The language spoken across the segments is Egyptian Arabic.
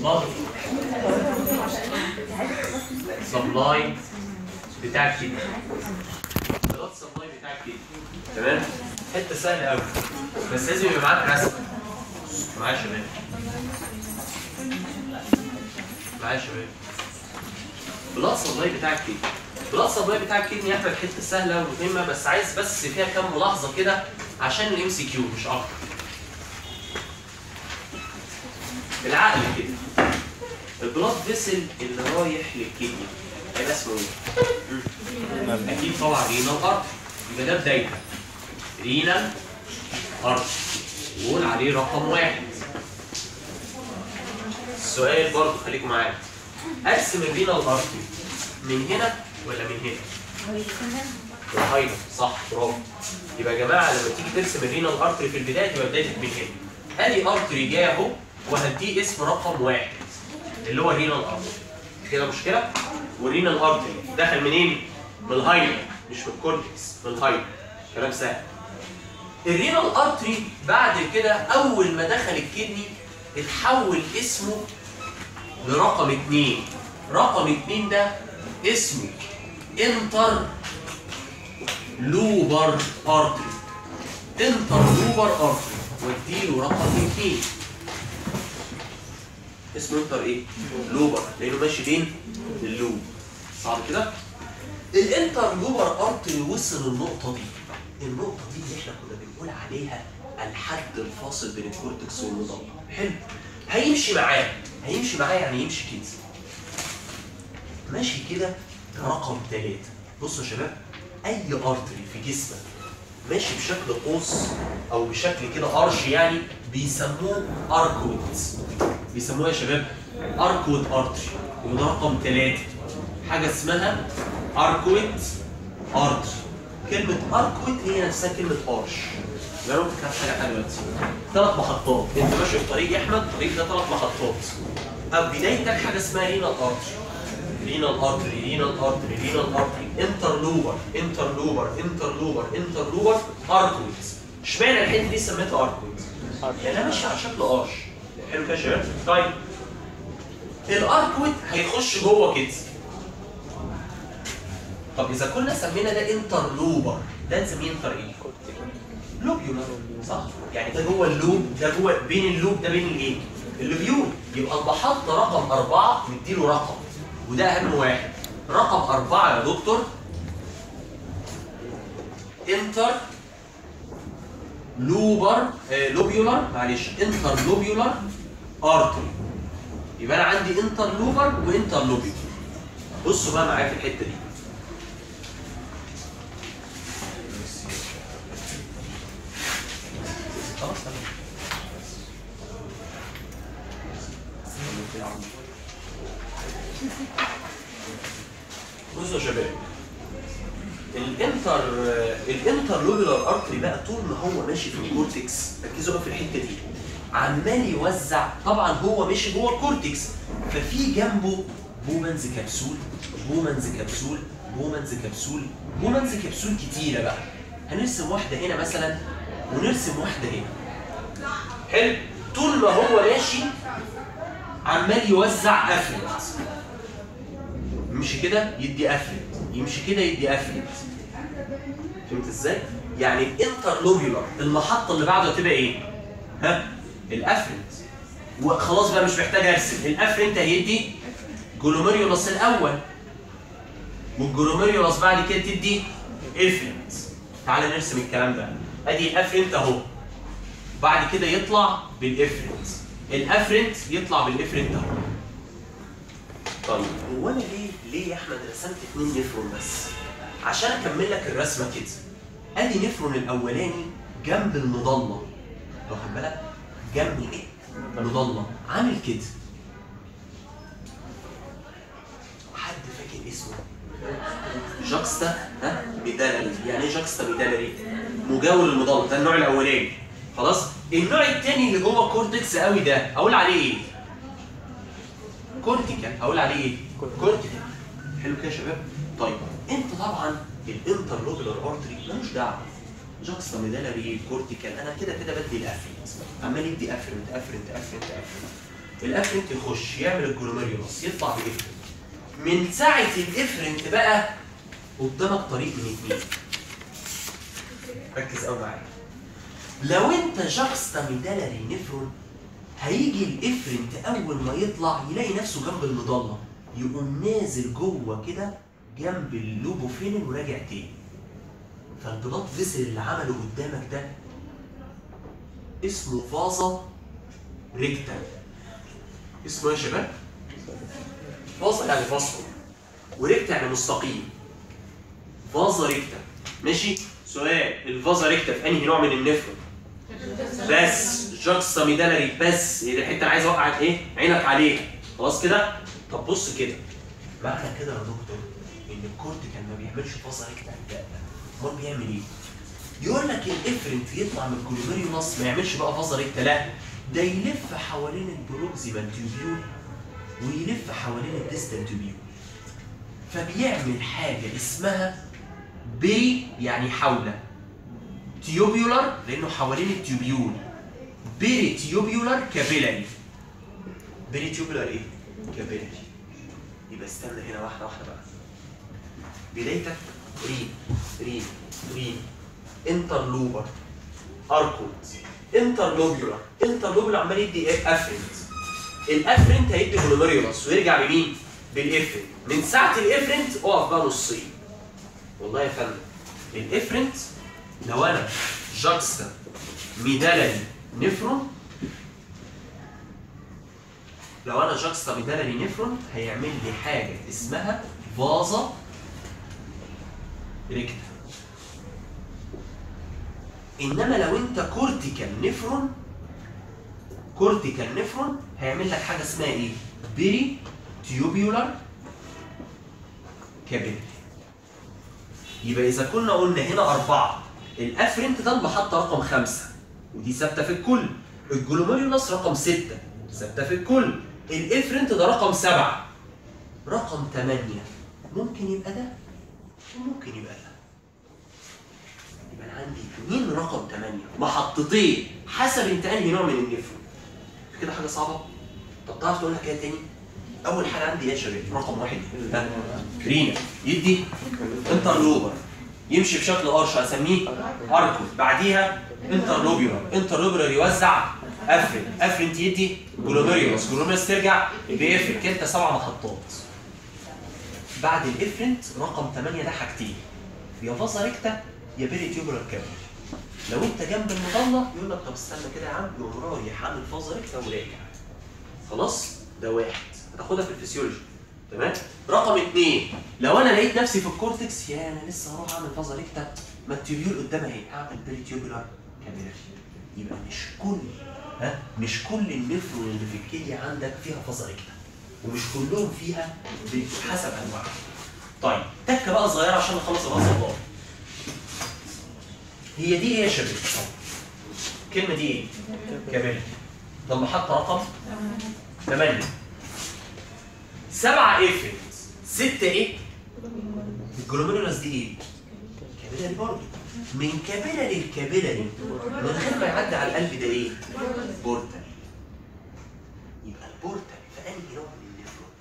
بلاد سبلاي بتاع الكدني بلاد سبلاي بتاع الكدني تمام حته سهله قوي بس لازم يبقى معاك رسم معايا يا شباب معايا يا شباب بلاد سبلاي بتاع الكدني بلاد سبلاي بتاع الكدني يا احمد حته سهله ومهمه بس عايز بس فيها كام ملاحظه كده عشان الام سي كيو مش اكتر بالعقل كده البلاد فيسل اللي رايح للكدني هيبقى اسمه ايه؟ اكيد طبعا رينال ارت يبقى ده بدايتك رينال ارت وقول عليه رقم واحد السؤال برضه خليكم معايا ارسم الرينال ارتري من هنا ولا من هنا؟ الهايلر صح برافو يبقى يا جماعه لما تيجي ترسم الرينال ارتري في البدايه تبقى بدايتك من هنا ادي ارتري جاي اهو وهديه اسم رقم واحد اللي هو الرينال ارتري كده مشكله والرينال ارتري دخل منين؟ من الهايلر مش من الكورتكس من الهايلر كلام سهل الرينال ارتري بعد كده اول ما دخل الكدني اتحول اسمه لرقم اتنين رقم اتنين ده اسمه انتر لوبر ارتري انتر لوبر ارتري واديله رقم اتنين اسمه انتر ايه؟ لوبر لانه ماشي فين؟ اللوب صعب كده؟ الانتر لوبر ارتري وصل النقطه دي النقطه دي اللي احنا كنا بنقول عليها الحد الفاصل بين الكورتكس والمضله حلو هيمشي معاه هيمشي معاه يعني يمشي كده ماشي كده ده رقم ثلاثة بصوا يا شباب اي ارتري في جسمك ماشي بشكل قوس او بشكل كده ارش يعني بيسموه اركوت بيسموه يا شباب اركوت ارتري وده رقم ثلاثة حاجة اسمها اركوت ارتري كلمة اركوت هي نفسها كلمة ارش جربت كام حاجة حلوة دلوقتي ثلاث محطات انت ماشي في طريق يا احمد الطريق ده ثلاث محطات أو بدايتك حاجة اسمها رينال ارتري رينال ارتري رينال ارتري رينال ارتري انترلوبر انترلوبر انترلوبر انترلوبر اركوت اشمعنى الحته دي سميتها اركوت؟ لانها ماشيه على شكل ارش حلو كده يا شباب؟ طيب الاركوت هيخش جوه كده طب اذا كنا سمينا ده انترلوبر ده نسميه انتر ايه؟ لوبيولار صح؟ يعني ده جوه اللوب ده جوه بين اللوب ده بين الايه؟ اللوبيول يبقى المحطة رقم أربعة نديله رقم وده أهم واحد رقم أربعة يا دكتور انتر لوبر آه لوبيولار معلش انتر لوبيولار ارتري يبقى انا عندي انتر لوبر وانتر لوبيولار بصوا بقى معايا في الحته دي خلاص تمام بصوا يا شباب الانتر الانتر لوبيولار ارتري بقى طول ما هو ماشي في الكورتكس ركزوا بقى في الحته دي عمال يوزع طبعا هو ماشي جوه الكورتكس ففي جنبه بومنز كبسول بومنز كبسول بومنز كبسول بومنز كبسول كتيره بقى هنرسم واحده هنا مثلا ونرسم واحده هنا حلو طول ما هو ماشي عمال يوزع افرد يمشي كده يدي افرد يمشي كده يدي افرد فهمت ازاي؟ يعني الانترلوبيولار المحطه اللي بعده هتبقى ايه؟ ها؟ الافرد وخلاص بقى مش محتاج ارسم الافرنت هيدي جلوميريولاس الاول والجلوميريولاس بعد كده تدي افرنت تعالى نرسم الكلام ده ادي الافرنت اهو بعد كده يطلع بالافرنت الافرنت يطلع بالافرنت اهو طيب هو انا ليه ليه يا احمد رسمت اتنين نفرون بس عشان اكمل لك الرسمه كده ادي نفرون الاولاني جنب المضله واخد بالك جنب ايه المضله عامل كده حد فاكر اسمه جاكستا ها ميدالري يعني ايه جاكستا ميدالري مجاور المضله ده النوع الاولاني خلاص النوع الثاني اللي جوه كورتكس قوي ده اقول عليه ايه كورتيكال هقول عليه ايه كورتيكال حلو كده يا شباب طيب انت طبعا الانترلوبيولار ارتري ملوش دعوه جاكستا ميدالري كورتيكال انا كده كده بدي الافرنت عمال يدي افرنت افرنت افرنت افرنت الافرنت يخش يعمل الجلوميريولس يطلع بافرنت من ساعه الافرنت بقى قدامك طريق من اتنين ركز قوي معايا لو انت جاكستا ميدالري نفرون هيجي الافرنت اول ما يطلع يلاقي نفسه جنب المضله يقوم نازل جوه كده جنب اللوبوفينين وراجع تاني فالبلاط فيسل اللي عمله قدامك ده اسمه فازا ريكتا اسمه ايه يا شباب؟ فازا يعني فاصل وريكتا يعني مستقيم فازا ريكتا ماشي؟ سؤال الفازا ريكتا في انهي نوع من النفرون؟ بس جاكستا ميدالري بس هي دي الحته اللي عايز اوقعك ايه؟ عينك عليها خلاص كده؟ طب بص كده معنى كده يا دكتور ان الكورتيكال ما بيعملش فازا ريكتا لا امال بيعمل ايه؟ يقول لك الافرنت يطلع من الكولوميريوس ما يعملش بقى فازا ريكتا لا ده يلف حوالين البروكسيمال تيوبيول ويلف حوالين الديستال تيوبيول فبيعمل حاجه اسمها بي يعني حول تيوبيولار لانه حوالين التيوبيول بيري تيوبيولار كابيلاري بيري تيوبيولار ايه؟ كابيلاري يبقى استنى هنا واحده واحده بقى بدايتك رين رين رين انترلوبر اركوت انترلوبيولار انترلوبيولار عمال يدي ايه افرنت الافرنت هيدي جلوميريولس ويرجع بمين؟ بالافرنت من ساعه الافرنت اقف بقى نصين والله يا فندم الافرنت لو انا جاكستا ميدالري نفرون لو انا جاكستا ميدالري نفرون هيعمل لي حاجه اسمها فازا ريكتا انما لو انت كورتيكال نفرون كورتيكال نفرون هيعمل لك حاجه اسمها ايه بيري تيوبيولار كابيلاري يبقى اذا كنا قلنا هنا اربعه الافرنت ده المحطه رقم خمسه ودي ثابته في الكل الجلوميريولاس رقم سته ثابته في الكل الافرنت ده رقم سبعه رقم ثمانيه ممكن يبقى ده وممكن يبقى ده يبقى انا عندي اثنين رقم ثمانيه محطتين حسب انت انهي نوع من النفرون كده حاجه صعبه طب تعرف تقول لك ايه تاني اول حاجه عندي ايه يا شباب رقم واحد ها؟ رينا يدي انترلوبر يمشي بشكل قرش هسميه اركو بعديها انترلوبيولار انترلوبيولار يوزع افرن افرن يدي جلوميريوس جلوميريوس ترجع بيفرن كده سبع محطات بعد الافرنت رقم 8 ده حاجتين يا فازا ريكتا يا بيري تيوبولار كابل لو انت جنب المضله يقول لك طب استنى كده يا عم يقوم رايح عامل فازا ريكتا وراجع خلاص ده واحد هتاخدها في الفسيولوجي تمام رقم اثنين لو انا لقيت نفسي في الكورتكس يا انا لسه هروح اعمل فازا ريكتا ما التيوبيول قدامي اهي اعمل بيري تيوبولار كابيلاري يبقى مش كل ها مش كل النفرون اللي في الكليه عندك فيها فازا ريكتا ومش كلهم فيها حسب انواعها طيب تكه بقى صغيره عشان نخلص الوصفه الله هي دي ايه يا شباب؟ الكلمه دي ايه؟ كابيلاري طب محطه رقم 8 سبعة افرت ستة ايه؟ الجلوميرولس دي ايه؟ كابيلاري برضه من كابيلاري لكابيلاري من غير ما يعدي على القلب ده ايه؟ بورتال يبقى البورتال في انهي نوع من النفرون؟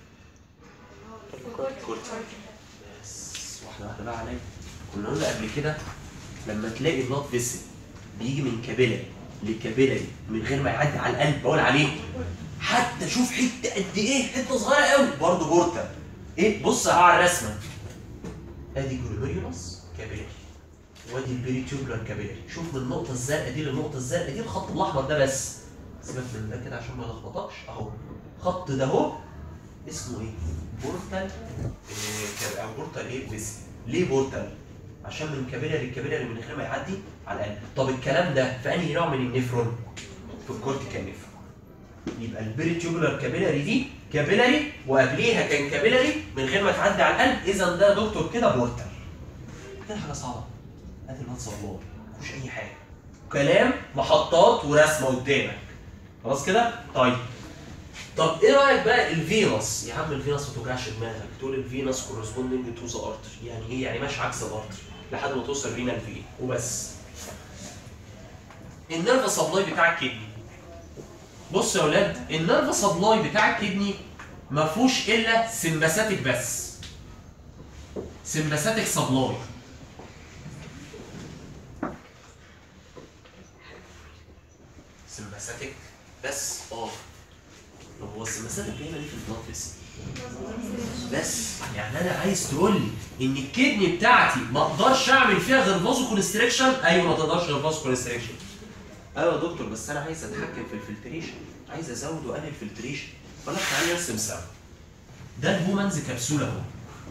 كورتال بس واحدة واحدة بقى عليا كنا قلنا قبل كده لما تلاقي بلاد فيسل بيجي من كابيلاري لكابيلاري من غير ما يعدي على القلب بقول عليه حتى شوف حته قد ايه حته صغيره قوي برضه بورتا ايه بص اهو على الرسمه ادي جلوميريولس كابيلاري وادي البريتيوبلر كابيلاري شوف من النقطه الزرقاء دي للنقطه الزرقاء دي الخط الاحمر ده بس سيبك من ده كده عشان ما يلخبطكش اهو خط ده اهو اسمه ايه؟ بورتال إيه كاب- او بورتال ايه بس ليه بورتال؟ عشان من كابيلاري لكابيلاري من غير ما يعدي على القلب طب الكلام ده في انهي نوع من النفرون؟ في الكورتيكال نفرون يبقى البريتيوبولار كابيلاري دي كابيلاري وقبليها كان كابيلاري من غير ما تعدي على القلب اذا ده دكتور كده بورتال كده حاجه صعبه ادي الواتس الله مفيش اي حاجه كلام محطات ورسمه قدامك خلاص كده طيب طب ايه رايك بقى الفينوس يا عم الفينوس ما توجعش دماغك تقول الفينوس كورسبوندنج تو ذا ارتري يعني ايه يعني ماشي عكس الارتري لحد ما توصل رينا الفين وبس النيرف سبلاي بتاع الكدني بص يا اولاد النيرف سبلاي بتاع الكدني ما فيهوش الا سمباثيك بس سمباثيك سبلاي سمباثيك بس اه طب هو السمباثيك بيعمل ايه في البلاد فيسل؟ بس يعني انا عايز تقول لي ان الكدني بتاعتي ما اقدرش اعمل فيها غير فازو كونستريكشن ايوه ما تقدرش غير فازو كونستريكشن ايوه يا دكتور بس انا عايز اتحكم في الفلتريشن عايز ازود واقلل الفلتريشن فانا تعالى نرسم سوا ده الهومنز كبسوله اهو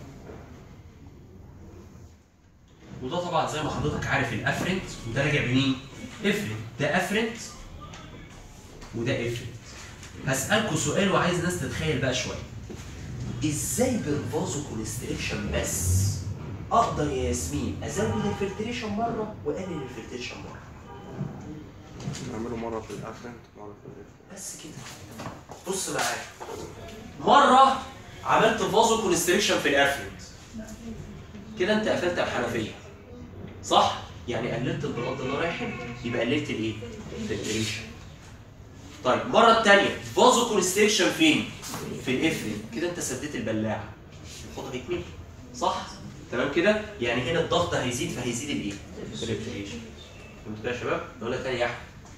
وده طبعا زي ما حضرتك عارف الافرنت وده راجع بمين؟ افرنت ده افرنت وده افرنت هسألكوا سؤال وعايز ناس تتخيل بقى شويه ازاي بالفازو كونستريكشن بس اقدر يا ياسمين ازود الفلتريشن مره واقلل الفلتريشن مره نعمله مرة في الأفرنت مرة في الإفرنت بس كده بص معايا مره عملت فازو كونستريكشن في الافرنت كده انت قفلت الحنفيه صح يعني قللت البلاد اللي رايح يبقى قللت الايه الفلتريشن طيب المره الثانيه فازو كونستريكشن فين في الافرنت كده انت سديت البلاعه الخطه هيكمل صح تمام كده يعني هنا الضغط هيزيد فهيزيد الايه الفلتريشن فهمت كده يا شباب نقول لك تاني يا احمد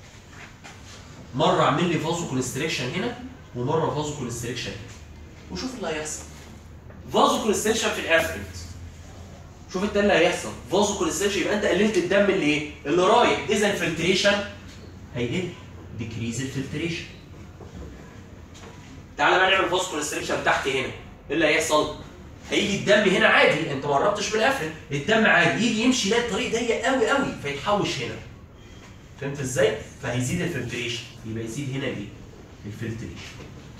مره اعمل لي فازو كونستريكشن هنا ومره فازو كونستريكشن هنا وشوف اللي هيحصل فازو كونستريكشن في الافرنت شوف انت اللي هيحصل فازو كونستريكشن يبقى انت قللت الدم اللي ايه اللي رايح اذا الفلتريشن هيقل ديكريز الفلتريشن تعالى بقى نعمل فازو كونستريكشن تحت هنا ايه اللي هيحصل هيجي الدم هنا عادي انت ما قربتش من الافرنت الدم عادي يجي يمشي يلاقي الطريق ضيق قوي قوي فيتحوش هنا فهمت ازاي؟ فهيزيد الفلتريشن يبقى يزيد هنا ايه؟ الفلتريشن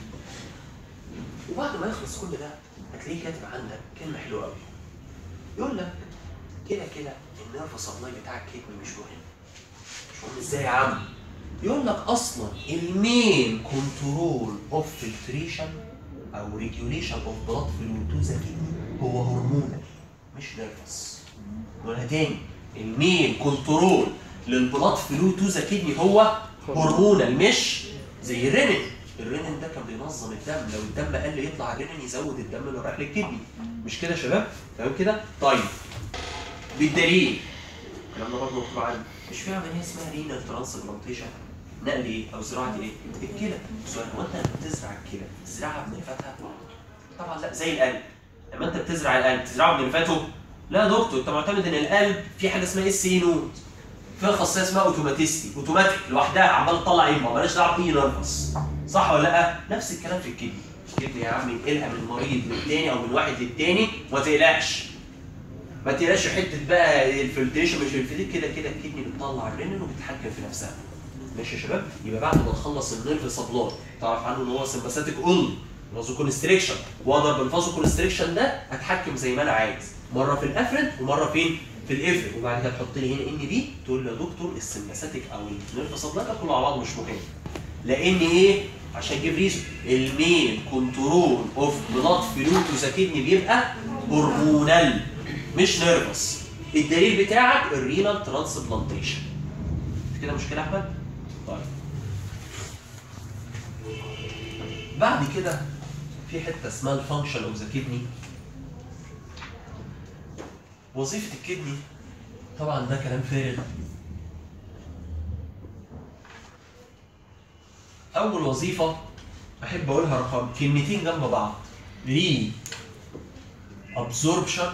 وبعد ما يخلص كل ده هتلاقيه كاتب عندك كلمه حلوه قوي يقول لك كده كده النيرف سبلاي بتاع الكدني مش مهم مش مهم ازاي يا عم؟ يقول لك اصلا المين كنترول اوف فلتريشن او ريجوليشن اوف بلاد فلو تو ذا كدني هو هرمونال مش نيرفس نقولها تاني المين كنترول للبلاد فلو تو ذا كدني هو هرمونال مش زي الرينين الرينين ده كان بينظم الدم لو الدم قل يطلع الرينين يزود الدم اللي رايح للكدني مش كده يا شباب تمام كده طيب بالدليل الكلام ده برضه مكتوب عندي مش في عمليه اسمها رينال ترانسبلانتيشن نقل ايه او زراعه ايه الكلى سؤال هو انت لما بتزرع الكلى بتزرعها بنفتها طبعا لا زي القلب لما انت بتزرع القلب تزرعه بنفته لا يا دكتور انت معتمد ان القلب في حاجه اسمها اس اي نود فيها خاصيه اسمها اوتوماتيستي اوتوماتيك لوحدها عماله تطلع ايه ما مالهاش دعوه باي نرفس صح ولا لا نفس الكلام في الكدني الكدني يا عم انقلها من مريض للتاني او من واحد للتاني وما تقلقش ما تقلقش حته بقى الفلتريشن مش الفلتريشن كده كده الكدني بتطلع الرينين وبتتحكم في نفسها ماشي يا شباب يبقى بعد ما تخلص النيرف سبلاي تعرف عنه ان هو سمباثيك اون فازو كونستريكشن واقدر بالفازو كونستريكشن ده اتحكم زي ما انا عايز مره في الافرنت ومره فين في الافرنت وبعد كده تحط لي هنا ان بي تقول لي يا دكتور السمباثيك او النيرف سبلاي ده كله على بعضه مش مهم لان ايه عشان جيب ريزون المين كنترول اوف بلاد فلو تو ذا كدني بيبقى هرمونال مش نيرفس الدليل بتاعك الرينال ترانسبلانتيشن كده مشكله يا احمد طيب بعد كده في حته اسمها الفانكشن اوف ذا كدني وظيفه الكدني طبعا ده كلام فارغ اول وظيفه احب اقولها رقم كلمتين جنب بعض ري absorption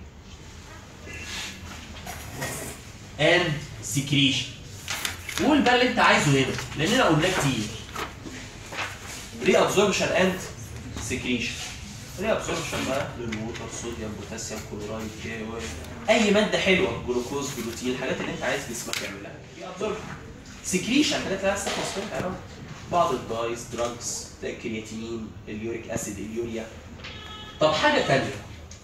and secretion قول بقى اللي انت عايزه هنا لاننا قلناه كتير ري ابزوربشن اند سكريشن ري ابزوربشن بقى للووتر صوديوم بوتاسيوم كلورايد كي و اي ماده حلوه جلوكوز جلوتين الحاجات اللي انت عايز جسمك يعملها ري ابزوربشن سكريشن الحاجات اللي عايز تخلص منها يا رب. بعض الدايز دراجز الكرياتين اليوريك اسيد اليوريا طب حاجه ثانيه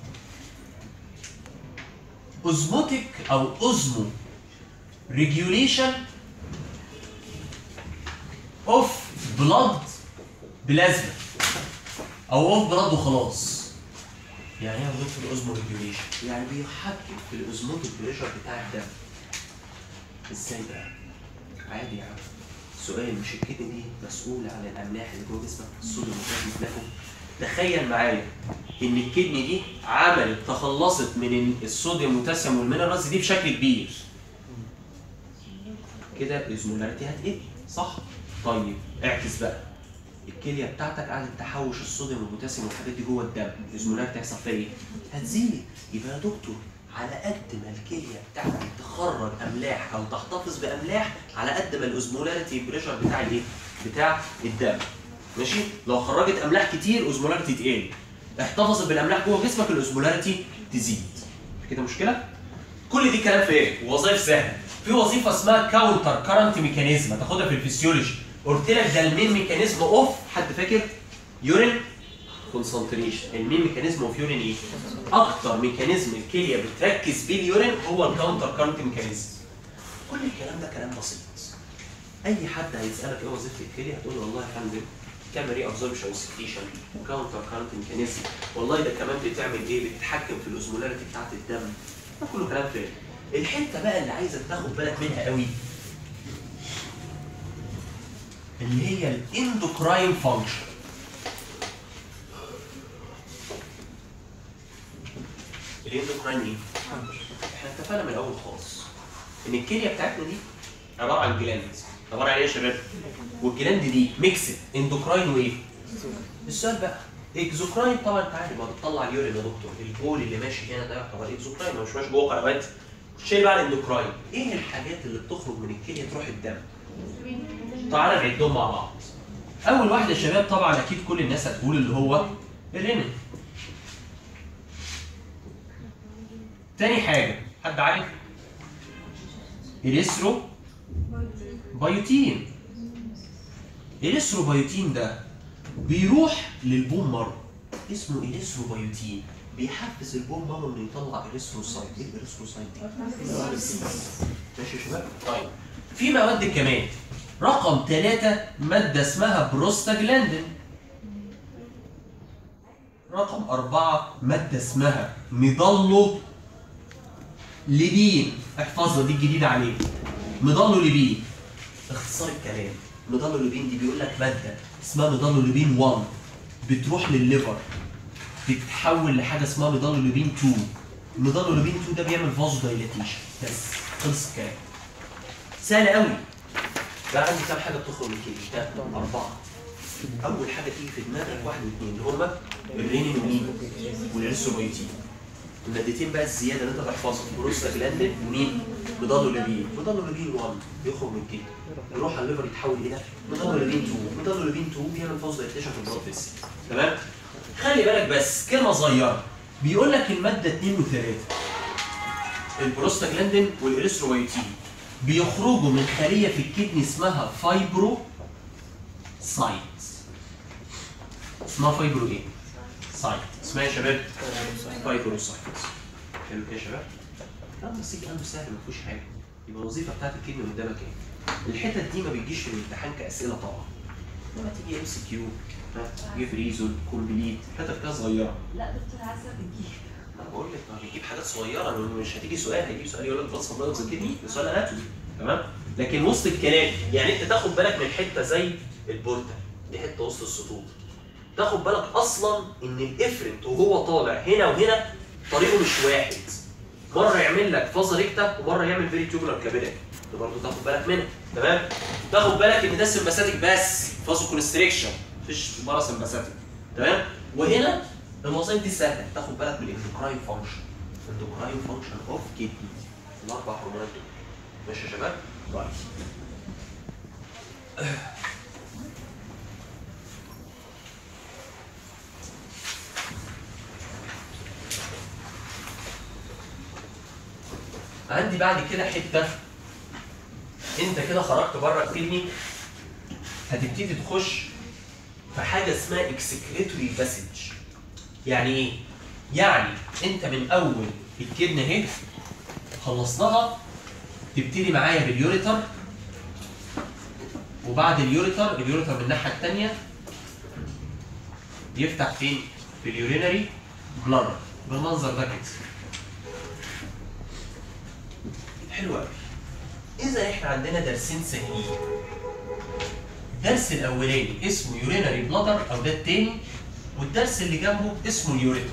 اوزموتيك او اوزمو ريجوليشن اوف بلاد بلازما او اوف بلاد وخلاص يعني ايه في الاوزمو ريجوليشن يعني بيحكم في الاوزموتيك بريشر بتاع الدم ازاي بقى عادي يا عم سؤال مش الكدني دي مسؤولة عن الأملاح اللي جوه جسمك الصوديوم والبوتاسيوم تخيل معايا إن الكدني دي عملت تخلصت من الصوديوم والبوتاسيوم والمينرالز دي بشكل كبير كده الاسمولاريتي هتقل صح؟ طيب اعكس بقى الكليه بتاعتك قعدت تحوش الصوديوم والبوتاسيوم والحاجات دي جوه الدم الاسمولاريتي هيحصل فيها ايه؟ هتزيد يبقى يا دكتور على قد ما الكليه بتاعتك تخرج املاح او تحتفظ باملاح على قد ما الاوزمولاريتي بريشر بتاع الايه؟ بتاع الدم ماشي؟ لو خرجت املاح كتير اوزمولاريتي تقل احتفظت بالاملاح جوه جسمك الاوزمولاريتي تزيد كده مشكله؟ كل دي كلام في ايه؟ وظائف سهله في وظيفه اسمها كاونتر كارنت ميكانيزم هتاخدها في الفسيولوجي قلت لك ده المين ميكانيزم اوف حد فاكر؟ يورين كونسنتريشن المين ميكانيزم اوف يورين ايه؟ اكتر ميكانيزم الكليه بتركز بيه اليورين هو الكاونتر كارنت ميكانيزم كل الكلام ده كلام بسيط اي حد هيسالك ايه وظيفه الكليه هتقول له والله يا فندم تعمل ري ابزوربشن وسكريشن وكاونتر كارنت ميكانيزم والله ده كمان بتعمل ايه بتتحكم في الاوزمولاريتي بتاعت الدم ده كله كلام فارغ الحته بقى اللي عايزك تاخد بالك منها قوي اللي هي الاندوكراين فانكشن الاندوكراين ايه؟ احنا اتفقنا من الاول خالص ان الكليه بتاعتنا دي عباره عن جلاند عباره عن ايه يا شباب؟ والجلاند دي ميكسد اندوكراين وايه؟ السؤال بقى اكزوكراين طبعا انت عارف ما بتطلع اليورين يا دكتور البول اللي ماشي هنا ده يعتبر اكزوكراين ما مش ماشي جوه قنوات شيء بقى الاندوكراين ايه الحاجات اللي بتخرج من الكليه تروح الدم؟ تعالى نعدهم مع بعض اول واحد يا شباب طبعا اكيد كل الناس هتقول اللي هو الرينين تاني حاجه حد عارف اليسرو بايوتين اليسرو بايوتين ده بيروح للبون مارو اسمه اليسرو بايوتين بيحفز البون مارو انه يطلع اليسروسايت ايه اليسروسايت دي؟ ماشي يا شباب طيب في مواد كمان رقم ثلاثة مادة اسمها بروستاجلاندين رقم أربعة مادة اسمها ميضلو ليبين احفظها دي الجديدة عليك ميضلو ليبين اختصار الكلام ميضلو ليبين دي بيقول لك مادة اسمها ميضلو ليبين 1 بتروح للليفر بتتحول لحاجة اسمها ميضلو ليبين 2 ميضلو ليبين 2 ده بيعمل فازو دايلاتيشن بس خلص الكلام سهل قوي بقى عندي كام حاجه بتخرج من كده؟ اربعه اول حاجه تيجي في دماغك واحد واثنين اللي هما الرينين ومين؟ والارثروبيتين المادتين بقى الزياده اللي انت تحفظهم بروستاجلاندين ومين؟ ميدالوليبين ميدالوليبين 1 يخرج من كده يروح على الليفر يتحول الى ميدالوليبين 2 ميدالوليبين 2 بيعمل فاز دايليتيشن في البلاد فيسل تمام؟ خلي بالك بس كلمه صغيره بيقول لك الماده 2 و3 البروستاجلاندين والارثروبيتين بيخرجوا من خليه في الكدني اسمها فايبرو سايت اسمها فايبرو ايه؟ سايت اسمها إيه يا شباب؟ فايبرو سايت حلو كده يا شباب؟ لا بس كلام سهل ما فيهوش حاجه يبقى الوظيفه بتاعت الكدني قدامك ايه؟ الحتت دي ما بتجيش في الامتحان كاسئله طبعا لما تيجي ام سي كيو جيف ريزون كومبليت حتت كده صغيره لا دكتور عايزه بتجيب انا بقول لك ما بيجيب حاجات صغيره لانه مش هتيجي سؤال هيجيب سؤال يقول لك بص بلاد الكدني ده سؤال اناتومي تمام لكن وسط الكلام يعني انت تاخد بالك من حته زي البورتا دي حته وسط السطور تاخد بالك اصلا ان الافرنت وهو طالع هنا وهنا طريقه مش واحد مره يعمل لك فازا ريكتا ومره يعمل فيري تيوبولار كابيلاري ده برضه تاخد بالك منها تمام تاخد بالك ان ده سمباثيك بس فازو كونستريكشن مفيش بره سمباثيك تمام وهنا الوظائف دي سهله تاخد بالك من الاندوكراين فانكشن الاندوكراين فانكشن اوف كيدني الاربع هرمونات دول ماشي يا شباب؟ طيب عندي بعد كده حته انت كده خرجت بره الكدني هتبتدي تخش في حاجه اسمها اكسكريتوري باسج يعني ايه؟ يعني انت من اول الكدنه اهي خلصناها تبتدي معايا باليوريتر وبعد اليوريتر اليوريتر من الناحيه الثانيه يفتح فين؟ في اليورينري بلادر بالمنظر ده كده حلو قوي اذا احنا عندنا درسين سهلين الدرس الاولاني اسمه يورينري بلادر او ده التاني والدرس اللي جنبه اسمه اليوريتر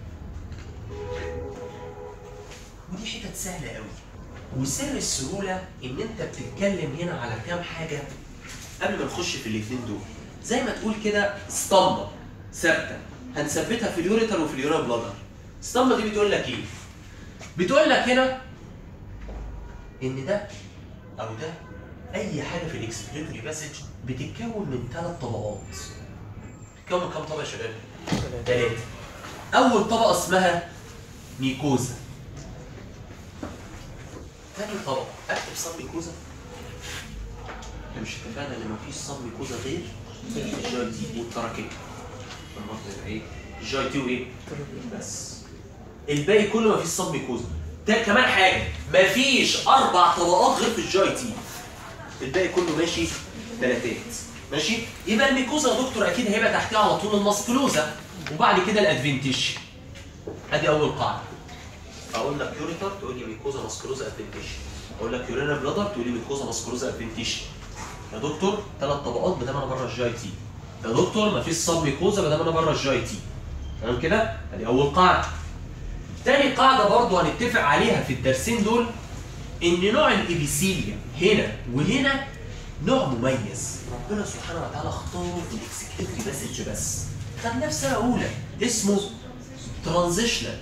ودي حتت سهله قوي وسر السهوله ان انت بتتكلم هنا على كام حاجه قبل ما نخش في الاثنين دول زي ما تقول كده اسطمبه ثابته هنثبتها في اليوريتر وفي اليورين بلادر الاسطمبه دي بتقول لك ايه بتقول لك هنا ان ده او ده اي حاجه في الاكسبليتوري باسج بتتكون من ثلاث طبقات بتتكون من كام طبقه يا شباب ثلاثه اول طبقه اسمها ميكوزا تاني طبقه اكتب صب ميكوزا احنا مش اتفقنا ان مفيش صب ميكوزا غير الجاي تي والتراكيب المنطقه ايه الجاي تي وايه بس الباقي كله مفيش صب ميكوزا ده كمان حاجه مفيش اربع طبقات غير في الجاي تي الباقي كله ماشي ثلاثات ماشي يبقى الميكوزا يا دكتور اكيد هيبقى تحتها على طول الماسكلوزا وبعد كده الادفنتيش ادي اول قاعده اقول لك يوريتر تقول لي ميكوزا ماسكلوزا ادفنتيش اقول لك يورينا بلادر تقول لي ميكوزا ماسكلوزا ادفنتيش يا دكتور ثلاث طبقات ما دام انا بره الجاي تي يا دكتور مفيش صب ميكوزا ما دام انا بره الجاي تي تمام كده ادي اول قاعده تاني قاعده برضو هنتفق عليها في الدرسين دول ان نوع الابيثيليا هنا وهنا نوع مميز ربنا سبحانه وتعالى اختاره في الاكسكتيفري مسج بس خدناه في سنه اولى اسمه ترانزيشنال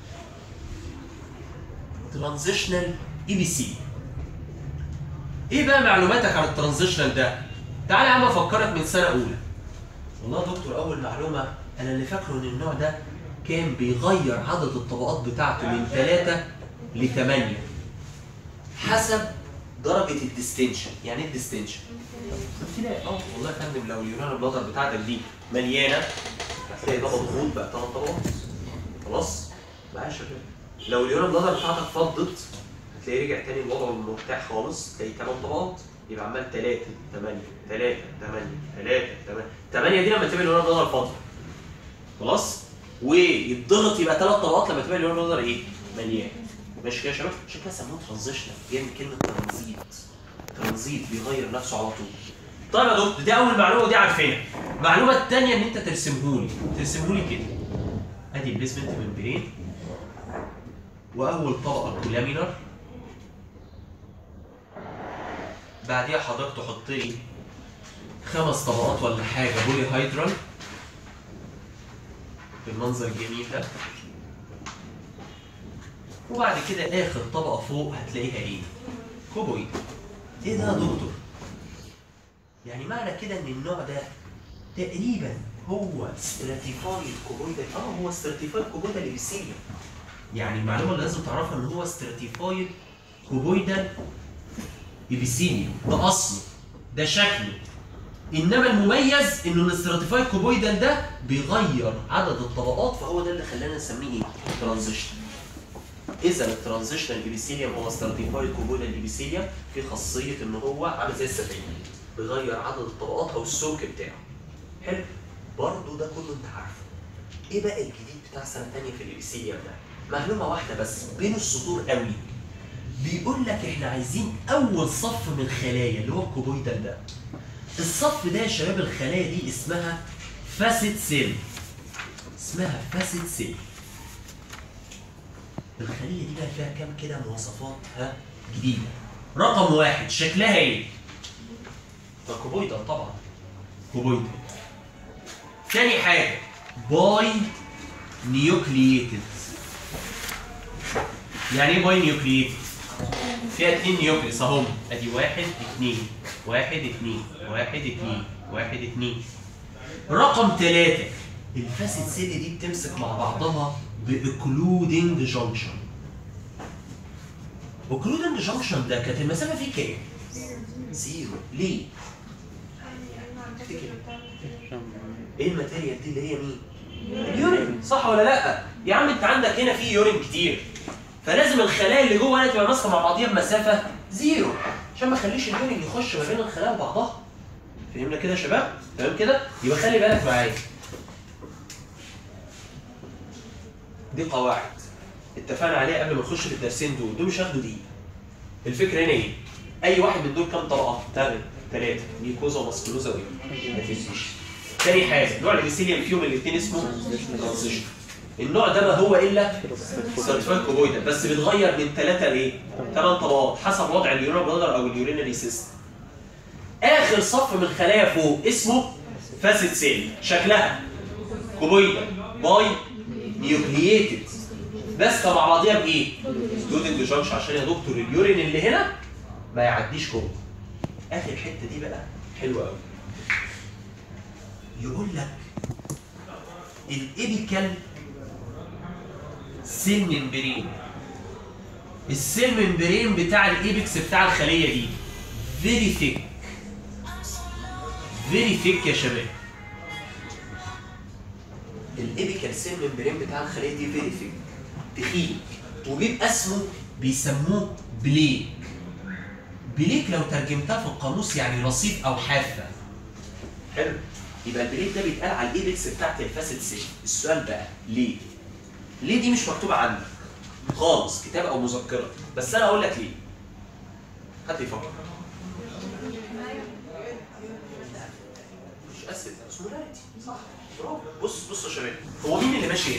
ترانزيشنال اي بي سي ايه بقى معلوماتك عن الترانزيشنال ده تعالى يا عم افكرك من سنه اولى والله يا دكتور اول معلومه انا اللي فاكره ان النوع ده كان بيغير عدد الطبقات بتاعته من 3 ل 8 حسب درجه الديستنشن يعني ايه الديستنشن قلت لها اه والله يا فندم لو اليوران بلادر بتاعتك دي مليانه هتلاقي ده مضغوط بقى ثلاث طبقات خلاص بقى يا شباب لو اليوران بلادر بتاعتك فضت هتلاقيه رجع تاني لوضعه المرتاح خالص تلاقي 8 طبقات يبقى عمال 3 8 3 8 3 8 8 دي لما تبقى اليوران بلادر فاضي خلاص ويتضغط يبقى ثلاث طبقات لما تبقى اليوران بلادر ايه مليان ماشي كده يا شباب عشان كده سموه ترانزيشنال جاي من كلمه ترانزيت ترانزيت بيغير نفسه على طول طيب يا دكتور دي اول معلومه ودي عارفينها المعلومه الثانيه ان انت ترسمهولي ترسمهولي كده ادي البيسمنت ممبرين واول طبقه كولامينر بعديها حضرتك تحط لي خمس طبقات ولا حاجه بولي هيدرال بالمنظر الجميل ده وبعد كده اخر طبقه فوق هتلاقيها ايه كوبويد ايه ده يا دكتور يعني معنى كده ان النوع ده تقريبا هو ستراتيفايد كوبويدال اه هو ستراتيفايد كوبويدال ايبيثيليوم يعني المعلومه اللي لازم تعرفها ان هو ستراتيفايد كوبويدال ايبيثيليوم ده اصله ده شكله انما المميز انه الاستراتيفايد كوبويدال ده بيغير عدد الطبقات فهو ده اللي خلانا نسميه ايه؟ ترانزيشن اذا الترانزيشنال ايبيثيليوم هو ستراتيفايد كوبويدال ايبيثيليوم في خاصيه ان هو عامل زي السفينه بيغير عدد الطبقات او السمك بتاعه حلو برضه ده كله انت عارفه ايه بقى الجديد بتاع سنه ثانيه في الابيثيليوم ده معلومه واحده بس بين السطور قوي بيقول لك احنا عايزين اول صف من الخلايا اللي هو الكوبويدال ده الصف ده يا شباب الخلايا دي اسمها فاسيد سيل اسمها فاسيد سيل الخليه دي بقى فيها كام كده مواصفات ها جديده رقم واحد شكلها ايه؟ ده كوبويدال طبعا كوبويدال تاني حاجه باي نيوكلييتد يعني ايه باي نيوكلييتد؟ فيها اتنين نيوكليس اهم ادي واحد اتنين واحد اتنين واحد اتنين واحد اتنين رقم ثلاثة الفاسد سيل دي بتمسك مع بعضها باكلودنج جانكشن اوكلودنج جانكشن ده كانت المسافة فيه كام؟ زيرو ليه؟ تفتكر ايه الماتيريال دي اللي هي مين؟ اليورين صح ولا لا؟ يا عم انت عندك هنا في يورين كتير فلازم الخلايا اللي جوه هنا تبقى ماسكه مع بعضيها بمسافه زيرو عشان ما اخليش اليورين يخش ما بين الخلايا وبعضها فهمنا كده يا شباب؟ تمام كده؟ يبقى خلي بالك معايا دي قواعد اتفقنا عليها قبل ما نخش في الدرسين دول دول مش هياخدوا دقيقه الفكره هنا ايه؟ اي واحد من دول كام طبقه؟ ثلاثه ثلاثه ميكوزا وماسكولوزا وايه؟ ماتيزيشن تاني حاجه نوع الابيثيليوم فيهم الاثنين اسمه ترانزيشن النوع ده ما هو الا سيرتيفايد كوبويدا بس بيتغير من ثلاثه لايه؟ ثمان طبقات حسب وضع اليورين بلادر او اليورينري سيستم اخر صف من الخلايا فوق اسمه فاسد سيل شكلها كوبويدا باي نيوكلييتد ماسكه مع بعضيها بايه؟ ستودنت جانكشن عشان يا دكتور اليورين اللي هنا ما يعديش جوه اخر حته دي بقى حلوه قوي يقول لك الابيكال سيل ممبرين السيل ممبرين بتاع الايبكس بتاع الخليه دي فيري ثيك فيري ثيك يا شباب الابيكال سيل ممبرين بتاع الخليه دي فيري ثيك تخين وبيبقى اسمه بيسموه بليك بليك لو ترجمتها في القاموس يعني رصيف او حافه حلو يبقى البليك ده بيتقال على الايبكس بتاعت الفاسد سيل السؤال بقى ليه ليه دي مش مكتوبه عندك خالص كتاب او مذكره بس انا اقول لك ليه حد يفكر مش اسد اسمولاريتي صح برافو بص بص يا شباب هو مين اللي ماشي هنا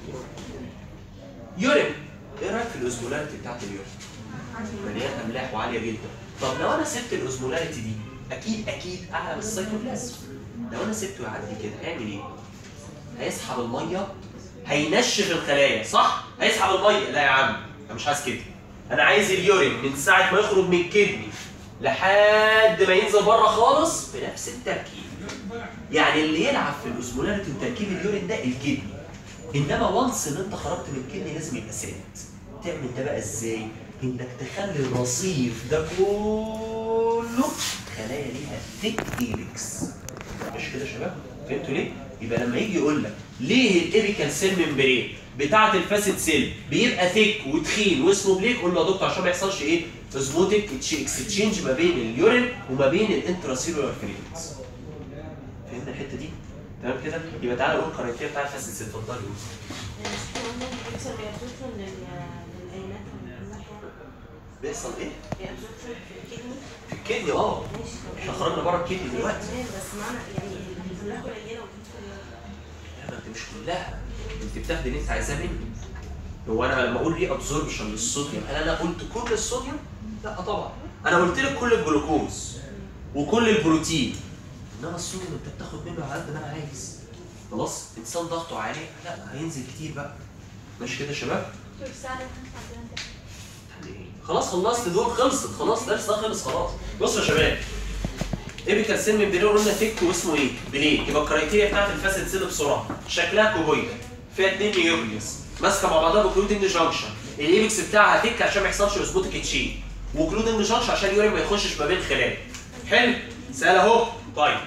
يورين ايه رايك في الاوزمولاريتي بتاعت اليورين مليان املاح وعاليه جدا طب لو انا سبت الاوزمولاريتي دي اكيد اكيد اعلى من السيتوبلازم لو انا سبته يعدي كده هيعمل ايه هيسحب الميه هينشف الخلايا صح هيسحب الميه لا يا عم انا مش عايز كده انا عايز اليورين من ساعه ما يخرج من الكدني لحد ما ينزل بره خالص بنفس التركيب يعني اللي يلعب في الاوزمولاريتي وتركيب اليورين ده الكدني انما وانس ان انت خرجت من الكدني لازم يبقى ثابت تعمل ده بقى ازاي انك تخلي الرصيف ده كله خلايا ليها ثيك ايبكس مش كده يا شباب فهمتوا ليه يبقى لما يجي يقول لك ليه الابيكال سيل ممبرين بتاعه الفاسد سيل بيبقى ثيك وتخين واسمه بليك قول له يا دكتور عشان ما يحصلش ايه اوزموتيك اكسشينج ما بين اليورين وما بين الانتراسيلولار فلويدز فهمنا الحته دي تمام كده يبقى تعالى نقول الكرايتيريا بتاع الفاسد سيل اتفضلي قولي. بيحصل reabsorption لل- للأينات من كل ناحية. بيحصل ايه reabsorption في الكدني. في الكدني اه ماشي. طب احنا خرجنا بره الكدني دلوقتي تمام، بس معنى يعني الفلاح قليلة وبتدخل لا ما انت مش كلها انت بتاخدي اللي انت عايزاه مني هو انا لما اقول ري ابزوربشن للصوديوم هل انا قلت كل الصوديوم؟ لا طبعا انا قلت لك كل الجلوكوز وكل البروتين انما الصوديوم انت بتاخد منه على قد ما انا عايز خلاص انسان ضغطه عالي لا هينزل كتير بقى ماشي كده يا شباب؟ خلاص خلصت دول خلصت خلاص درس ده خلص خلاص بصوا يا شباب ايبيكال سيل من بيلور قلنا ثيك واسمه ايه؟ بليك يبقى الكرايتيريا بتاعت الفاسد سيل بسرعه شكلها كوبويدا فيها اثنين نيوكليوس ماسكه مع بعضها بكلودنج جانكشن الايبكس بتاعها ثيك عشان ما يحصلش اوزموتيك تشين وكلودنج جانكشن عشان اليورين ما يخشش ما بين خلايا حلو سهل اهو طيب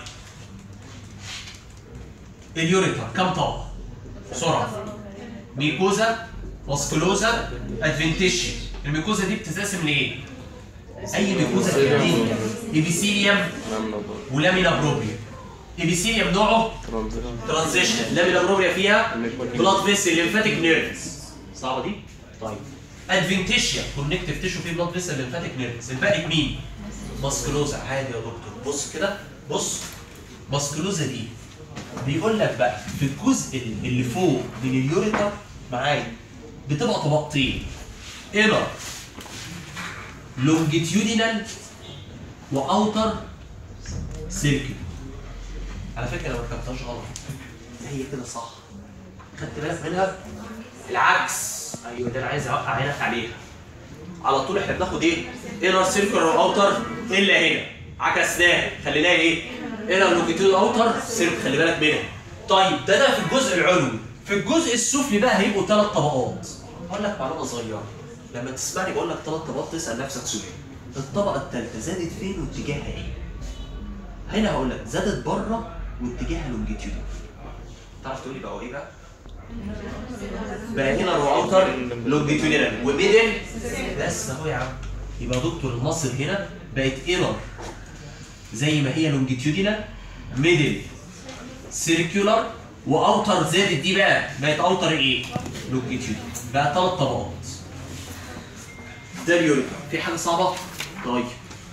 اليوريتر كم طبقه؟ بسرعه ميكوزا واسكولوزا ادفنتيشيا الميكوزا دي بتتقسم لايه؟ اي ميكوزا في الدنيا ايبيثيليوم نعم نظر ولامينا بروبريا ايبيثيليوم نوعه ترانزيشن ترانزيشن لامينا بروبريا فيها بلاد فيسل ليمفاتيك نيرفز صعبه دي؟ طيب ادفنتيشيا كونكتيف تيشو فيه بلاد فيسل ليمفاتيك نيرفز الباقي مين؟ ماسكلوزا عادي يا دكتور بص كده بص ماسكلوزا دي بيقول لك بقى في الجزء اللي فوق من اليوريتر معايا بتبقى طبقتين انر لونجيتيودينال واوتر سيركل على فكره انا ما كتبتهاش غلط هي كده صح خدت بالك منها العكس ايوه ده انا عايز اوقع عينك عليها على طول احنا بناخد ايه؟ انر سيركل واوتر الا هنا عكسناها خليناها ايه؟ انر لونجيتيود اوتر سيركل خلي بالك منها طيب ده ده في الجزء العلوي في الجزء السفلي بقى هيبقوا ثلاث طبقات هقول لك معلومه صغيره لما تسمعني بقول لك ثلاث طبقات تسال نفسك سؤال الطبقه الثالثه زادت فين واتجاهها ايه؟ هنا هقول لك زادت بره واتجاهها لونجيتيود تعرف تقول لي بقى هو ايه بقى؟ بقى هنا واوتر لونجيتيودينال وميدل بس اهو يا عم يبقى دكتور النصر هنا بقت انر زي ما هي لونجيتيودينال ميدل سيركيولار واوتر زادت دي بقى بقت اوتر ايه؟ لونجيتيودينال بقى ثلاث طبقات ده اليوريكا في حاجه صعبه؟ طيب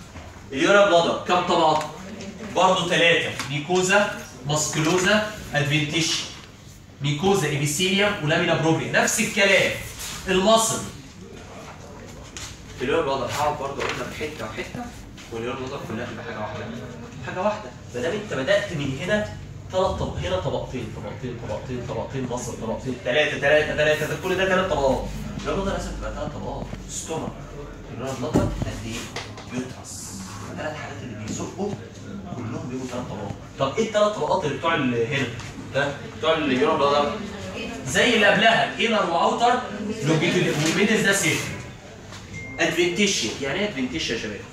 اليورا بلادر كم طبقه؟ برضه ثلاثه ميكوزا ماسكلوزا ادفنتيشي ميكوزا ايبيثيليوم ولامينا بروبري نفس الكلام المصل اليورا بلادر هقعد برضه اقول لك حته وحته واليورا بلادر كلها تبقى حاجه واحده حاجه واحده ما دام انت بدات من هنا ثلاث طب هنا طبقتين طبقتين طبقتين طبقتين مصر طبقتين ثلاثه ثلاثه ثلاثه ده كل ده ثلاث طبقات اليورا بلادر لازم تبقى ثلاث طبقات ستومك اليورا بلادر قد ايه؟ يوترس الثلاث حاجات اللي بيزقوا كلهم بيبقوا ثلاث طبقات طب ايه الثلاث طبقات اللي بتوع ال- هنا ده بتوع اليورا بلادر زي اللي قبلها الانر واوتر لونجيتود والميدز ده سيف ادفنتيشيا يعني ايه ادفنتيشيا يا شباب؟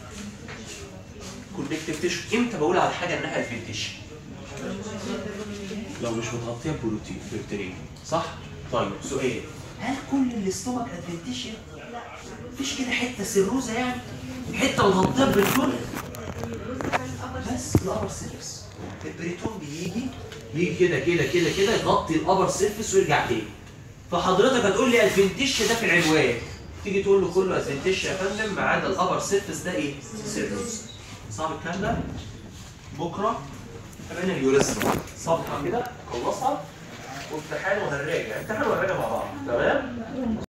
كونكتيف تيشو امتى بقول على حاجه انها ادفنتيشيا؟ لو مش متغطيه بروتين بكتيريا صح؟ طيب سؤال هل كل الاستومك ادفنتيشيا؟ لا مفيش كده حته سيروزه يعني حته مغطيه بالكل بس الابر سيرفس البريتون بيجي بيجي كده كده كده كده يغطي الابر سيرفس ويرجع تاني فحضرتك هتقول لي الفنتش ده في العنوان تيجي تقول له كله الفنتش يا فندم ما عدا الابر سيرفس ده ايه؟ سيرفس صعب الكلام ده؟ بكره كمان اليوريثما صفحه كده خلصها وامتحان وهنراجع امتحان وهنراجع مع بعض تمام؟